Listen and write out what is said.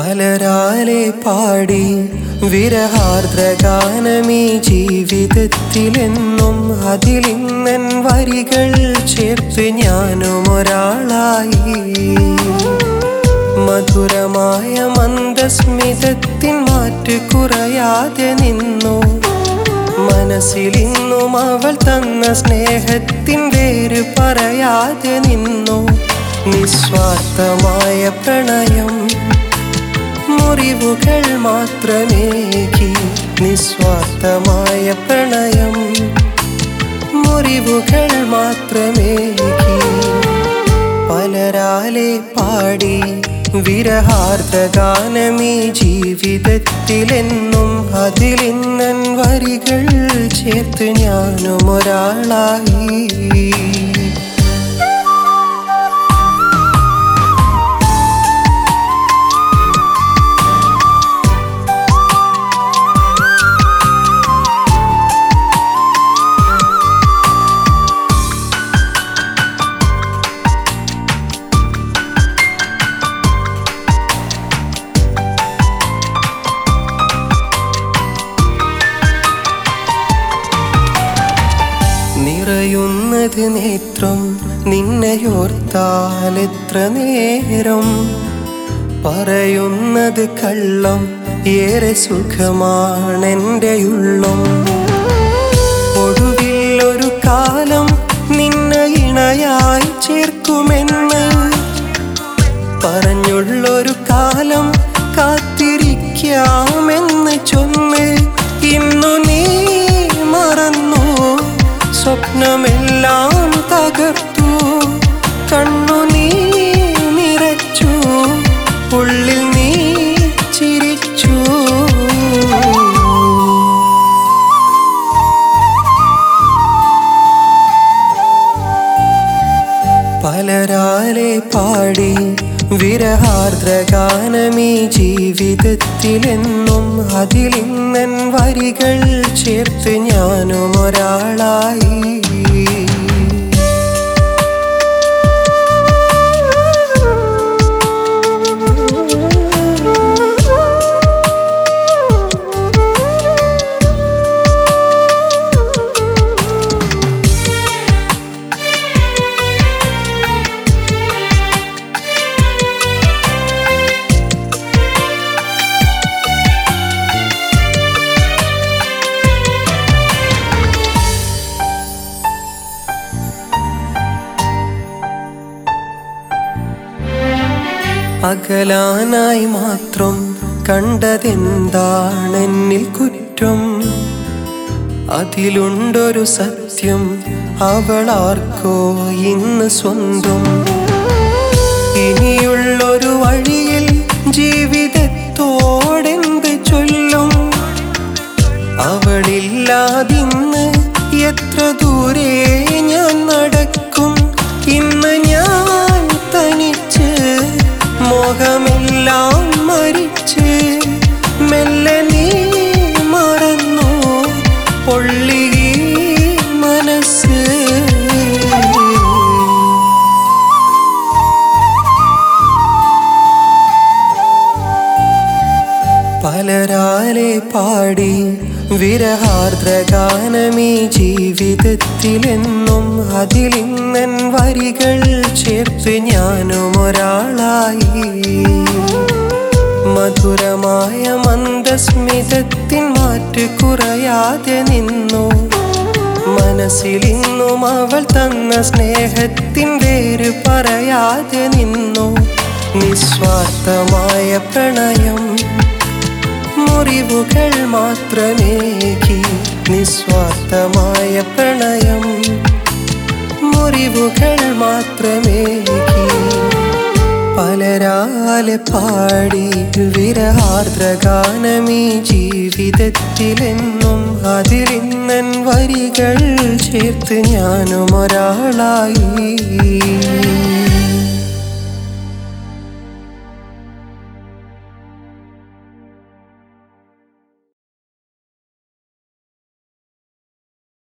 പലരാലെ പാടി വിരഹാർദ്രഗാനമീ ജീവിതത്തിലെന്നും അതിലിന്നൻ വരികൾ ചേർത്ത് ഞാനും ഒരാളായി മധുരമായ മന്ദസ്മിതത്തിൻ മാറ്റ് കുറയാതെ നിന്നു മനസ്സിലിന്നും അവൾ തന്ന സ്നേഹത്തിൻ വേര് പറയാതെ നിന്നു നിസ്വാർത്ഥമായ പ്രണയം മുറിവുകൾ മാത്രമേകി നിസ്വാർത്ഥമായ പ്രണയം മുറിവുകൾ മാത്രമേകി പലരാലെ പാടി വിരഹാർദ്രഗാനമീ ജീവിതത്തിലെന്നും അതിലിന്നൻ വരികൾ ചേർത്ത് ഞാനും ഒരാളായി നിറയുന്നത് നേത്രം നിന്നെയോർത്താൽ എത്ര നേരം പറയുന്നത് കള്ളം ഏറെ സുഖമാണെൻ്റെ ഉള്ളം ഒടുവിൽ ഒരു കാലം നിന്നെ ഇണയായി ചേർക്കുമെന്ന് പറഞ്ഞുള്ളൊരു കാലം കാത്തിരിക്കാമെന്ന് ചൊന്ന് ഇന്നു നീ മറന്നു സ്വപ്നമെല്ലാം തകർത്തു കണ്ണു നീ നിറച്ചു ഉള്ളിൽ നീ ചിരിച്ചു പലരാലെ പാടി വിരഹാർദ്രഗാനമീ ജീവിതത്തിലെന്നും അതിലിന്നൻ വരികൾ ചേർത്ത് ഞാനും ഒരാളായി അകലാനായി മാത്രം കണ്ടതെന്താണെന്നിൽ കുറ്റം അതിലുണ്ടൊരു സത്യം അവളാർക്കോ ഇന്ന് സ്വന്തം ഇനിയുള്ളൊരു വഴിയിൽ ജീവിതത്തോടെന്ത് ചൊല്ലും അവളില്ലാതിന്ന് എത്ര ദൂരെ ഞാൻ നടക്കും ഇന്ന് ഞാൻ തനിച്ച് മോഹമെല്ലാം മരിച്ച് മെല്ലെ നീ മറന്നു പൊള്ളി ഈ മനസ്സ് പലരാലെ പാടി വിരഹാർദ്രഗാനമീ ജീവിതത്തിലെന്നും അതിലിന്നൻ വരികൾ ചേർത്ത് ഞാനും ഒരാളായി മധുരമായ മന്ദസ്മിതത്തിൻ മാറ്റ് കുറയാതെ നിന്നു മനസ്സിലിന്നും അവൾ തന്ന സ്നേഹത്തിൻ വേര് പറയാതെ നിന്നു നിസ്വാർത്ഥമായ പ്രണയം മുറിവുകൾ മാത്രമേകി നിസ്വാർത്ഥമായ പ്രണയം മുറിവുകൾ മാത്രമേകി പലരാലെ പാടി വിരഹാർദ്രഗാനമീ ജീവിതത്തിലെന്നും അതിലിന്നൻ വരികൾ ചേർത്ത് ഞാനും ഒരാളായി